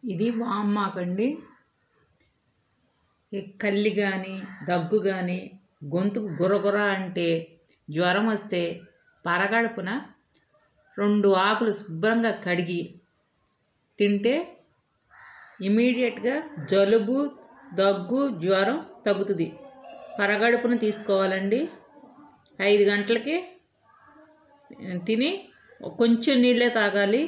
ఇది వామ్మాకండి ఈ కల్లి కానీ దగ్గు కానీ గొంతుకు గురగుర అంటే జ్వరం వస్తే పరగడుపున రెండు ఆకులు శుభ్రంగా కడిగి తింటే ఇమీడియట్గా జలుబు దగ్గు జ్వరం తగ్గుతుంది పరగడుపున తీసుకోవాలండి ఐదు గంటలకి తిని కొంచెం నీళ్ళే తాగాలి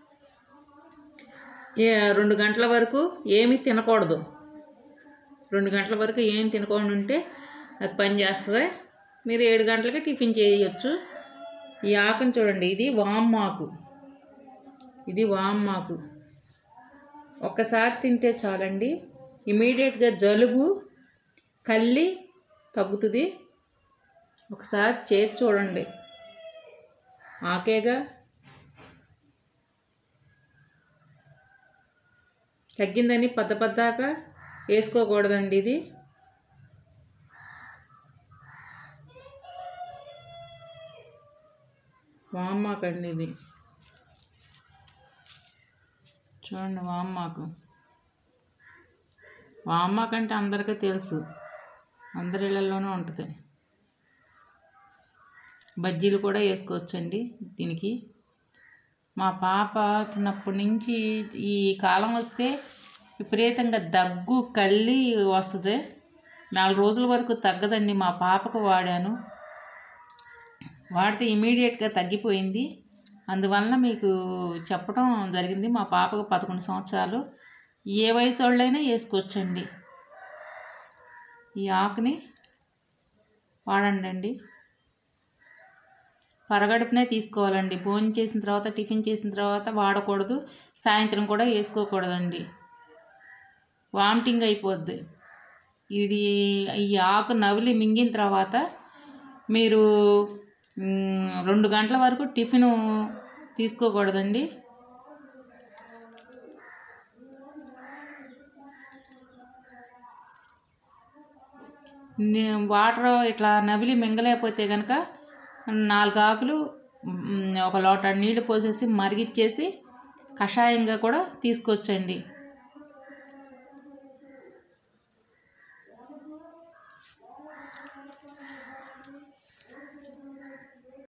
ఏ- రెండు గంటల వరకు ఏమీ తినకూడదు రెండు గంటల వరకు ఏం తినకుండా ఉంటే అది పని చేస్తుంది మీరు ఏడు గంటలకి టిఫిన్ చేయొచ్చు ఈ ఆకుని చూడండి ఇది వామ్మాకు ఇది వామ్మాకు ఒక్కసారి తింటే చాలండి ఇమీడియట్గా జలుబు కల్లి తగ్గుతుంది ఒకసారి చేసి చూడండి ఆకేగా తగ్గిందని పద్ద పద్దాక వేసుకోకూడదండి ఇది వామ్మాకండి ఇది చూడండి వామ్మాకు వామ్మాకు అంటే అందరికీ తెలుసు అందరి ఇళ్ళల్లోనూ ఉంటుంది బజ్జీలు కూడా వేసుకోవచ్చండి దీనికి మా పాప చిన్నప్పటి నుంచి ఈ కాలం వస్తే విపరీతంగా దగ్గు కల్లి వస్తుంది నాలుగు రోజుల వరకు తగ్గదండి మా పాపకు వాడాను వాడితే ఇమీడియట్గా తగ్గిపోయింది అందువలన మీకు చెప్పడం జరిగింది మా పాపకు పదకొండు సంవత్సరాలు ఏ వయసు వాళ్ళైనా వేసుకోవచ్చండి ఈ ఆకుని వాడండి అండి పరగడుపునే తీసుకోవాలండి భోజనం చేసిన తర్వాత టిఫిన్ చేసిన తర్వాత వాడకూడదు సాయంత్రం కూడా వేసుకోకూడదండి వామిటింగ్ అయిపోద్ది ఇది ఈ ఆకు నవిలి మింగిన తర్వాత మీరు మ్, రెండు గంటల వరకు టిఫిన్ తీసుకోకూడదండి నే- వాటర్ ఇట్లా నవిలి మింగలేకపోతే కనుక నాలుగు ఆకులు మ్, ఒక లోట నీళ్లు పోసేసి మరిగిచ్చేసి కషాయంగా కూడా తీసుకోవచ్చండి